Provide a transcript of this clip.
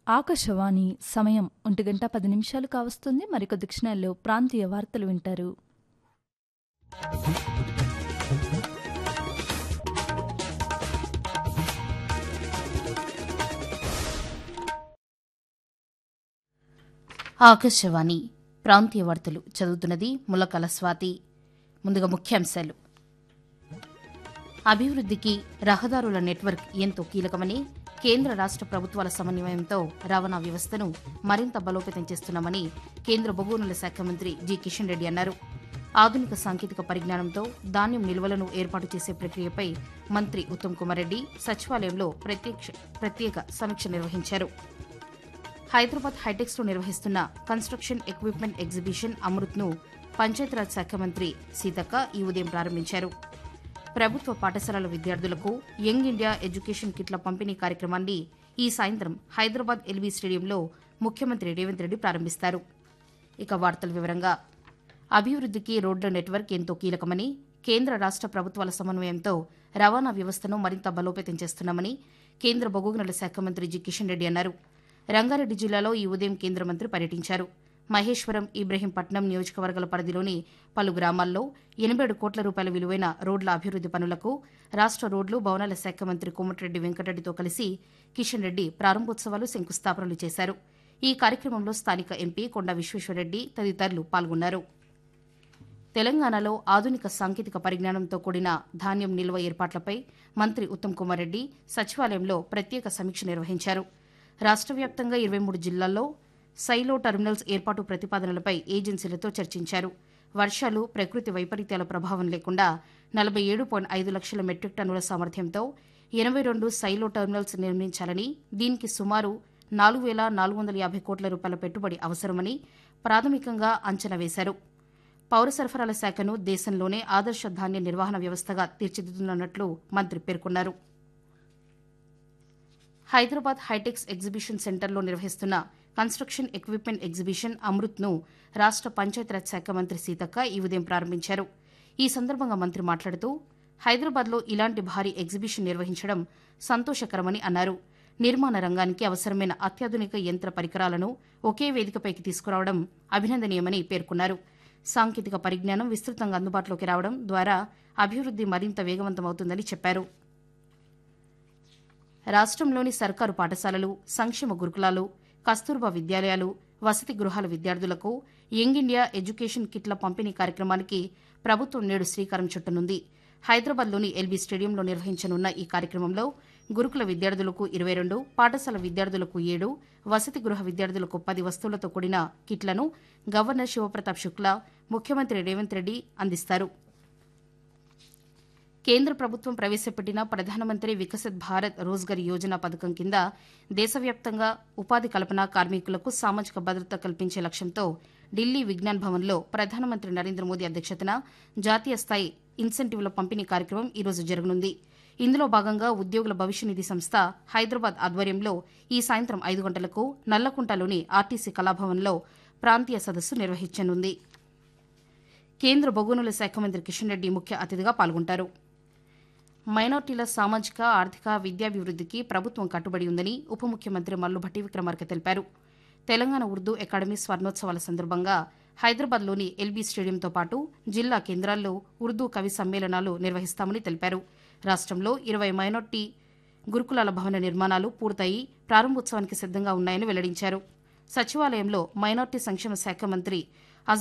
ఆకాశవాణి సమయం ఒంటి గంట పది నిమిషాలు కావస్తుంది మరికొద్ది క్షణాల్లో ప్రాంతీయ వార్తలు వింటారు ఆకాశవాణి ప్రాంతీయ వార్తలు చదువుతున్నది ములకల స్వాతి ముందుగా ముఖ్యాంశాలు అభివృద్ధికి రహదారుల నెట్వర్క్ ఎంతో కీలకమని కేంద్ర రాష్ట్ర ప్రభుత్వాల సమన్వయంతో రవాణా వ్యవస్థను మరింత బలోపేతం చేస్తున్నామని కేంద్ర బొగోనుల శాఖ మంత్రి జి కిషన్ రెడ్డి అన్నారు ఆధునిక సాంకేతిక పరిజ్ఞానంతో ధాన్యం నిల్వలను ఏర్పాటు చేసే ప్రక్రియపై మంత్రి ఉత్తమ్ కుమార్ రెడ్డి సచివాలయంలో ప్రత్యక్ష ప్రత్యేక సమీక్ష నిర్వహించారు హైదరాబాద్ హైటెక్స్ లో నిర్వహిస్తున్న కన్స్ట్రక్షన్ ఎక్విప్మెంట్ ఎగ్జిబిషన్ అమృత్ను పంచాయతీరాజ్ శాఖ మంత్రి సీతక్క ఈ ఉదయం ప్రారంభించారు ప్రభుత్వ పాఠశాలల విద్యార్థులకు యంగ్ ఇండియా ఎడ్యుకేషన్ కిట్ల పంపిణీ కార్యక్రమాన్ని ఈ సాయంత్రం హైదరాబాద్ ఎల్బీ స్టేడియంలో ముఖ్యమంత్రి రేవంత్ రెడ్డి ప్రారంభిస్తారు ఇక వార్తల వివరంగా అభివృద్ధికి రోడ్ల నెట్వర్క్ ఎంతో కీలకమని కేంద్ర రాష్ట్ర ప్రభుత్వాల సమన్వయంతో రవాణా వ్యవస్థను మరింత బలోపేతం చేస్తున్నామని కేంద్ర బొగ్గుగనుల శాఖ మంత్రి జి కిషన్ రెడ్డి అన్నారు రంగారెడ్డి జిల్లాలో ఈ ఉదయం కేంద్ర మంత్రి పర్యటించారు మహేశ్వరం ఇబ్రహీంపట్నం నియోజకవర్గాల పరిధిలోని పలు గ్రామాల్లో ఎనభై ఏడు కోట్ల రూపాయల విలువైన రోడ్ల అభివృద్ది పనులకు రాష్ట్ర రోడ్లు భవనాల శాఖ మంత్రి కోమటిరెడ్డి వెంకటరెడ్డితో కలిసి కిషన్ రెడ్డి ప్రారంభోత్సవాలు శంకుస్థాపనలు చేశారు ఈ కార్యక్రమంలో స్థానిక ఎంపీ కొండ విశ్వేశ్వరరెడ్డి తదితరులు పాల్గొన్నారు తెలంగాణలో ఆధునిక సాంకేతిక పరిజ్ఞానంతో కూడిన ధాన్యం నిల్వ ఏర్పాట్లపై మంత్రి ఉత్తమ్ కుమార్ రెడ్డి సచివాలయంలో ప్రత్యేక సమీక్ష నిర్వహించారు రాష్ట్ర వ్యాప్తంగా ఇరవై మూడు జిల్లాల్లో సైలో టెర్మినల్స్ ఏర్పాటు ప్రతిపాదనలపై ఏజెన్సీలతో చర్చించారు వర్షాలు ప్రకృతి వైపరీత్యాల ప్రభావం లేకుండా నలభై ఏడు పాయింట్ ఐదు లక్షల మెట్రిక్ టన్నుల సామర్థ్యంతో ఎనభై రెండు సైలో టెర్మినల్స్ నిర్మించాలని దీనికి సుమారు నాలుగు వేల నాలుగు వందల యాభై కోట్ల రూపాయల పెట్టుబడి అవసరమని ప్రాథమికంగా అంచనా వేశారు పౌర సరఫరాల శాఖను దేశంలోనే ఆదర్శ ధాన్య నిర్వహణ వ్యవస్థగా తీర్చిదిద్దుతున్నట్లు మంత్రి పేర్కొన్నారు హైదరాబాద్ హైటెక్స్ ఎగ్జిబిషన్ సెంటర్లో నిర్వహిస్తున్న కన్స్ట్రక్షన్ ఎక్విప్మెంట్ ఎగ్జిబిషన్ అమృత్ను రాష్ట్ర పంచాయతీరాజ్ శాఖ మంత్రి సీతక్క ఈ ఉదయం ప్రారంభించారు ఈ సందర్భంగా మంత్రి మాట్లాడుతూ హైదరాబాద్లో ఇలాంటి భారీ ఎగ్జిబిషన్ నిర్వహించడం సంతోషకరమని అన్నారు నిర్మాణ రంగానికి అవసరమైన అత్యాధునిక యంత్ర పరికరాలను ఒకే వేదికపైకి తీసుకురావడం అభినందనీయమని పేర్కొన్నారు సాంకేతిక పరిజ్ఞానం విస్తృతంగా అందుబాటులోకి రావడం ద్వారా అభివృద్ది మరింత వేగవంతమవుతుందని చెప్పారు రాష్ట్రంలోని సర్కారు పాఠశాలలు సంక్షేమ గురుకులాలు కస్తూర్బా విద్యాలయాలు వసతి గృహాల విద్యార్థులకు యంగ్ ఇండియా ఎడ్యుకేషన్ కిట్ల పంపిణీ కార్యక్రమానికి ప్రభుత్వం నేడు శ్రీకారం చుట్టనుంది హైదరాబాద్లోని ఎల్బీ స్టేడియంలో నిర్వహించనున్న ఈ కార్యక్రమంలో గురుకుల విద్యార్థులకు ఇరవై రెండు పాఠశాల విద్యార్థులకు ఏడు వసతి గృహ విద్యార్థులకు పది వస్తువులతో కూడిన కిట్లను గవర్నర్ శివప్రతాప్ శుక్లా ముఖ్యమంత్రి రేవంత్ రెడ్డి అందిస్తారు కేంద్ర ప్రభుత్వం ప్రవేశపెట్టిన ప్రధానమంత్రి వికసిత్ భారత్ రోజ్గర్ యోజన పథకం కింద దేశవ్యాప్తంగా ఉపాధి కల్పన కార్మికులకు సామాజిక భద్రత కల్పించే లక్ష్యంతో ఢిల్లీ విజ్ఞాన్ భవన్లో ప్రధానమంత్రి నరేంద్ర మోదీ అధ్యక్షతన జాతీయ స్థాయి ఇన్సెంటివ్ల పంపిణీ కార్యక్రమం ఈ రోజు జరగనుంది ఇందులో భాగంగా ఉద్యోగుల భవిష్య నిధి సంస్థ హైదరాబాద్ ఆధ్వర్యంలో ఈ సాయంత్రం ఐదు గంటలకు నల్లకుంటలోని ఆర్టీసీ కళాభవన్లో ప్రాంతీయ సదస్సు నిర్వహించనుంది కేంద్ర బొగ్గునుల శాఖ మంత్రి కిషన్ రెడ్డి ముఖ్య అతిథిగా పాల్గొంటారు మైనార్టీల సామాజిక ఆర్థిక విద్యాభివృద్ధికి ప్రభుత్వం కట్టుబడి ఉందని ఉప ముఖ్యమంత్రి మల్లుభట్టి విక్రమార్క తెలిపారు తెలంగాణ ఉర్దూ అకాడమీ స్వర్ణోత్సవాల సందర్భంగా హైదరాబాద్లోని ఎల్బీ స్టేడియంతో పాటు జిల్లా కేంద్రాల్లో ఉర్దూ కవి సమ్మేళనాలు నిర్వహిస్తామని తెలిపారు రాష్ట్రంలో ఇరవై మైనార్టీ గురుకులాల భవన నిర్మాణాలు పూర్తయి ప్రారంభోత్సవానికి సిద్దంగా ఉన్నాయని వెల్లడించారు సచివాలయంలో మైనార్టీ సంక్షేమ శాఖ మంత్రి